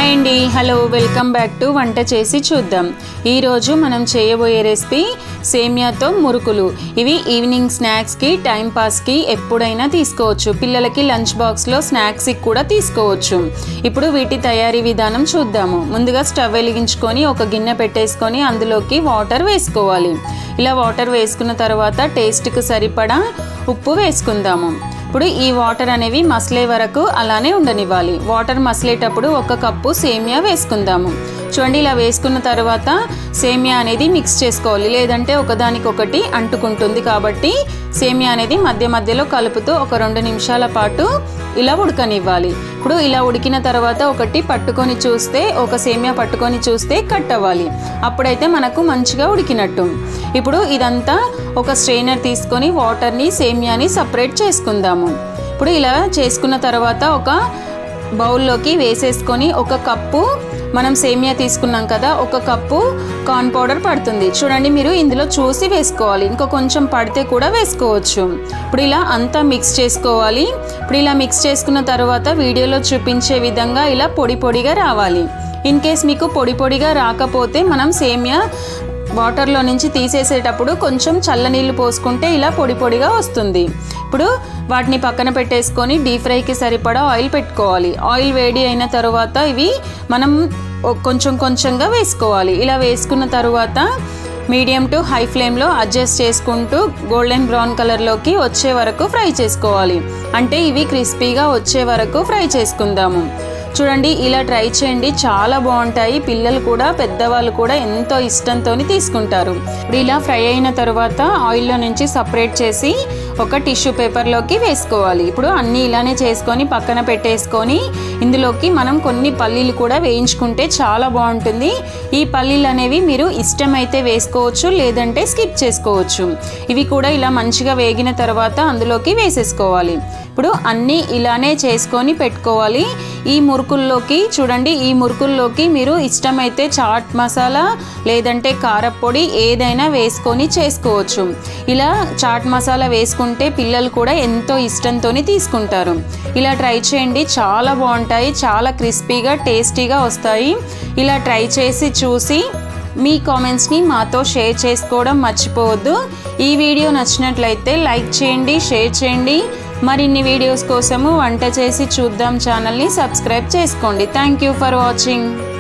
hi అండి hello welcome back to వంట చేసి చూద్దాం ఈరోజు మనం చేయబోయే రెసిపీ సేమియాతో మురుకులు ఇవి ఈవినింగ్ స్నాక్స్కి టైం పాస్కి ఎప్పుడైనా తీసుకోవచ్చు పిల్లలకి లంచ్ బాక్స్లో స్నాక్స్కి కూడా తీసుకోవచ్చు ఇప్పుడు వీటి తయారీ విధానం చూద్దాము ముందుగా స్టవ్ వెలిగించుకొని ఒక గిన్నె పెట్టేసుకొని అందులోకి వాటర్ వేసుకోవాలి ఇలా వాటర్ వేసుకున్న తర్వాత టేస్ట్కి సరిపడా ఉప్పు వేసుకుందాము ఇప్పుడు ఈ వాటర్ అనేవి మసలే వరకు అలానే ఉండనివ్వాలి వాటర్ మసలేటప్పుడు ఒక కప్పు సేమియా వేసుకుందాము చూడండి ఇలా వేసుకున్న తర్వాత సేమియా అనేది మిక్స్ చేసుకోవాలి లేదంటే ఒకదానికొకటి అంటుకుంటుంది కాబట్టి సేమియా అనేది మధ్య మధ్యలో కలుపుతూ ఒక రెండు నిమిషాల పాటు ఇలా ఉడకనివ్వాలి ఇప్పుడు ఇలా ఉడికిన తర్వాత ఒకటి పట్టుకొని చూస్తే ఒక సేమియా పట్టుకొని చూస్తే కట్ అవ్వాలి అప్పుడైతే మనకు మంచిగా ఉడికినట్టు ఇప్పుడు ఇదంతా ఒక స్ట్రెయినర్ తీసుకొని వాటర్ని సేమియాని సపరేట్ చేసుకుందాము ఇప్పుడు ఇలా చేసుకున్న తర్వాత ఒక బౌల్లోకి వేసేసుకొని ఒక కప్పు మనం సేమియా తీసుకున్నాం కదా ఒక కప్పు కార్న్ పౌడర్ పడుతుంది చూడండి మీరు ఇందులో చూసి వేసుకోవాలి ఇంకా కొంచెం పడితే కూడా వేసుకోవచ్చు ఇప్పుడు ఇలా అంతా మిక్స్ చేసుకోవాలి ఇప్పుడు ఇలా మిక్స్ చేసుకున్న తర్వాత వీడియోలో చూపించే విధంగా ఇలా పొడి పొడిగా రావాలి ఇన్ కేస్ మీకు పొడి పొడిగా రాకపోతే మనం సేమియా వాటర్లో నుంచి తీసేసేటప్పుడు కొంచెం చల్లనీళ్ళు పోసుకుంటే ఇలా పొడి పొడిగా వస్తుంది ఇప్పుడు వాటిని పక్కన పెట్టేసుకొని డీప్ ఫ్రైకి సరిపడా ఆయిల్ పెట్టుకోవాలి ఆయిల్ వేడి అయిన తర్వాత ఇవి మనం కొంచెం కొంచెంగా వేసుకోవాలి ఇలా వేసుకున్న తర్వాత మీడియం టు హై ఫ్లేమ్లో అడ్జస్ట్ చేసుకుంటూ గోల్డెన్ బ్రౌన్ కలర్లోకి వచ్చే వరకు ఫ్రై చేసుకోవాలి అంటే ఇవి క్రిస్పీగా వచ్చే వరకు ఫ్రై చేసుకుందాము చూడండి ఇలా ట్రై చేయండి చాలా బాగుంటాయి పిల్లలు కూడా పెద్దవాళ్ళు కూడా ఎంతో ఇష్టంతో తీసుకుంటారు ఇప్పుడు ఇలా ఫ్రై అయిన తర్వాత ఆయిల్లో నుంచి సపరేట్ చేసి ఒక టిష్యూ పేపర్లోకి వేసుకోవాలి ఇప్పుడు అన్నీ ఇలానే చేసుకొని పక్కన పెట్టేసుకొని ఇందులోకి మనం కొన్ని పల్లీలు కూడా వేయించుకుంటే చాలా బాగుంటుంది ఈ పల్లీలు అనేవి మీరు ఇష్టమైతే వేసుకోవచ్చు లేదంటే స్కిప్ చేసుకోవచ్చు ఇవి కూడా ఇలా మంచిగా వేగిన తర్వాత అందులోకి వేసేసుకోవాలి ఇప్పుడు అన్నీ ఇలానే చేసుకొని పెట్టుకోవాలి ఈ మురుకుల్లోకి చూడండి ఈ మురుకుల్లోకి మీరు ఇష్టమైతే చాట్ మసాలా లేదంటే కారపొడి ఏదైనా వేసుకొని చేసుకోవచ్చు ఇలా చాట్ మసాలా వేసుకుంటే పిల్లలు కూడా ఎంతో ఇష్టంతో తీసుకుంటారు ఇలా ట్రై చేయండి చాలా బాగుంటాయి చాలా క్రిస్పీగా టేస్టీగా వస్తాయి ఇలా ట్రై చేసి చూసి మీ కామెంట్స్ని మాతో షేర్ చేసుకోవడం మర్చిపోవద్దు ఈ వీడియో నచ్చినట్లయితే లైక్ చేయండి షేర్ చేయండి మరిన్ని వీడియోస్ కోసము వంట చేసి చూద్దాం ఛానల్ని సబ్స్క్రైబ్ చేసుకోండి థ్యాంక్ యూ ఫర్ వాచింగ్